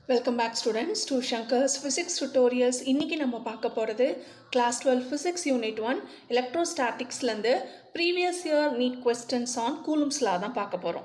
Welcome back students to Shankar's physics tutorials இன்றைக்கி நம்ம பார்க்க போகிறது class twelve physics unit one எலக்ட்ரோஸ்டாட்டிக்ஸ்லேருந்து previous year NEET questions on கூலும்ஸ்லா தான் பார்க்க போகிறோம்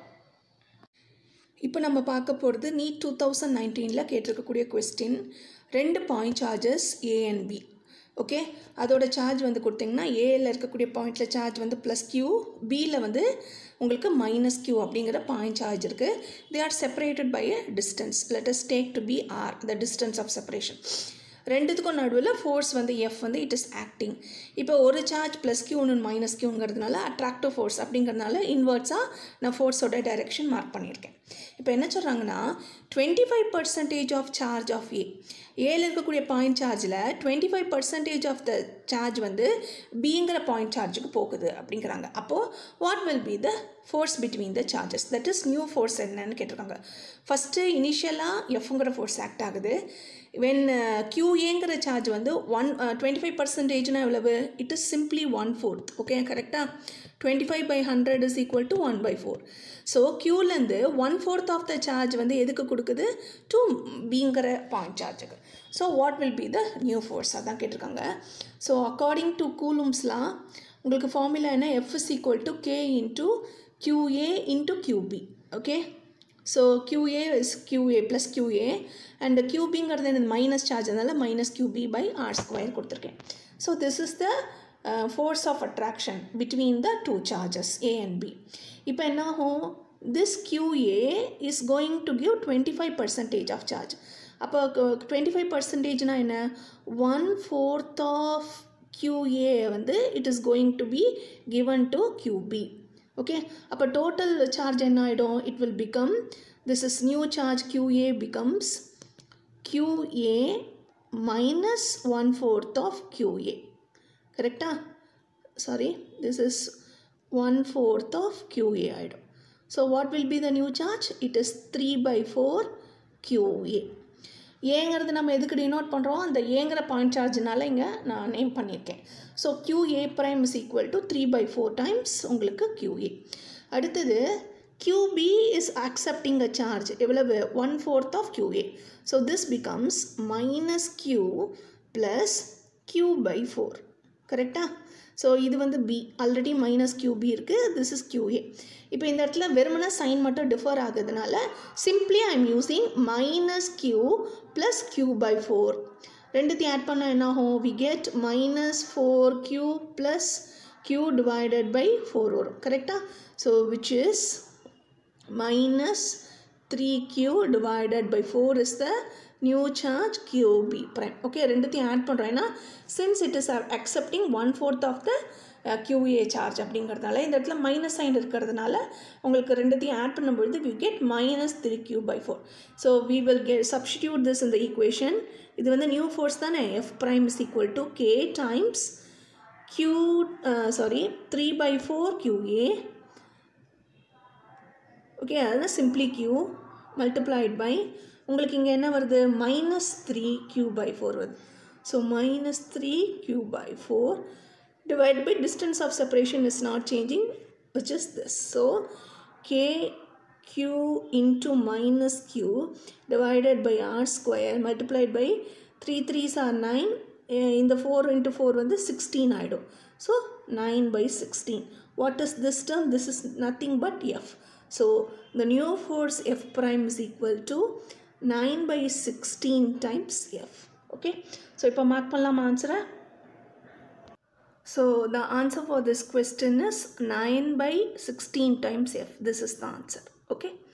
இப்போ நம்ம பார்க்க போகிறது நீட் டூ தௌசண்ட் நைன்டீனில் கேட்டிருக்கக்கூடிய கொஸ்டின் ரெண்டு point charges A and B okay அதோட சார்ஜ் வந்து கொடுத்தீங்கன்னா ஏல இருக்கக்கூடிய பாயிண்டில் சார்ஜ் வந்து ப்ளஸ் கியூ பியில் வந்து உங்களுக்கு மைனஸ் கியூ அப்படிங்கிற பாயிண்ட் சார்ஜ் இருக்குது they are separated by a distance let us take to be R the distance of separation ரெண்டுத்துக்கும் நடுவில் ஃபோர்ஸ் வந்து எஃப் வந்து இட் இஸ் ஆக்டிங் இப்போ ஒரு சார்ஜ் ப்ளஸ் கியூ ஒன்று மைனஸ் கியூங்கிறதுனால அட்ராக்டிவ் ஃபோர்ஸ் அப்படிங்கிறதுனால இன்வெர்ட்ஸாக நான் ஃபோர்ஸோட டைரெக்ஷன் மார்க் பண்ணியிருக்கேன் இப்போ என்ன சொல்கிறாங்கன்னா twenty five percentage of charge of A ஏல இருக்கக்கூடிய பாயிண்ட் சார்ஜில் twenty five percentage of the charge வந்து பிங்கிற பாயிண்ட் சார்ஜுக்கு போகுது அப்படிங்கிறாங்க அப்போது what will be the force between the charges that is new force என்னன்னு கேட்டிருக்காங்க ஃபஸ்ட்டு இனிஷியலாக எஃப்ங்கிற ஃபோர்ஸ் ஆக்ட் ஆகுது வென் கியூஏங்கிற சார்ஜ் வந்து ஒன் டுவெண்ட்டி ஃபைவ் பர்சன்டேஜ்னா எவ்வளவு it is simply one fourth okay கரெக்டாக twenty five by hundred is equal to one by four so க்யூலேருந்து one fourth of the charge வந்து எதுக்கு கொடுக்குது டு பிங்கிற பாயிண்ட் சார்ஜுக்கு so what will be the new force அதான் கேட்டிருக்காங்க so according to கூலும்ஸ்லாம் உங்களுக்கு ஃபார்முலா என்ன F is equal to K into QA into QB okay so QA is QA plus QA and கியூபிங்கிறது எனக்கு மைனஸ் சார்ஜ் அதனால் minus QB by R square கொடுத்துருக்கேன் so this is the force of attraction between the two charges A and B இப்போ என்ன ஆகும் this QA is going to give twenty five percentage of charge அப்போ twenty five பர்சன்டேஜ்னால் என்ன one fourth of QA வந்து it is going to be given to QB okay அப்போ total charge என்ன ஆகிடும் it will become this is new charge QA becomes QA minus one fourth of QA கரெக்டா sorry this is one fourth of QA ஆகிடும் so what will be the new charge it is three by four QA ஏங்கிறது நம்ம எதுக்கு denote பண்ணுறோம் அந்த ஏங்கிற point சார்ஜ்னால இங்கே நான் நேம் பண்ணியிருக்கேன் so QA prime is equal to three by four times உங்களுக்கு கியூஏ அடுத்தது QB is accepting a charge எவ்வளவு one fourth of QA so this becomes minus Q plus Q by four கரெக்டாக ஸோ இது வந்து பி ஆல்ரெடி மைனஸ் கியூபி இருக்குது this is QA இப்போ இந்த இடத்துல வெறுமன சைன் மட்டும் டிஃபர் ஆகுதுனால simply I am using minus Q plus Q by four ரெண்டுத்தையும் ஆட் பண்ணால் என்ன ஆகும் we get minus four Q plus Q divided by four வரும் கரெக்டாக so which is minus three Q divided by four is the new charge QB prime okay ரெண்டுத்தையும் add பண்ணுறோம் ஏன்னா since it is accepting one fourth of the QA charge அப்படிங்கிறதுனால இந்த இடத்துல minus sign இருக்கிறதுனால உங்களுக்கு ரெண்டுத்தையும் ஆட் பண்ணும்பொழுது we get minus three Q by four so we will get substitute this இந்த ஈக்குவேஷன் இது வந்து நியூ ஃபோர்ஸ் தானே F prime is equal to K times Q sorry three by four QA okay அதனால் simply Q multiplied by உங்களுக்கு இங்கே என்ன வருது minus three Q by four வருது so minus three Q by four divided by distance of separation is not changing which is this so k q into minus q divided by r square multiplied by 3 3s are 9 in the 4 into 4 வந்து 16 ஆயிடும் so 9 by 16 what is this term this is nothing but f so the new force f prime is equal to 9 by 16 times f okay so இப்போ mark பண்ணலாமா ஆன்சரை So the answer for this question is 9 by 16 times f. This is the answer. Okay.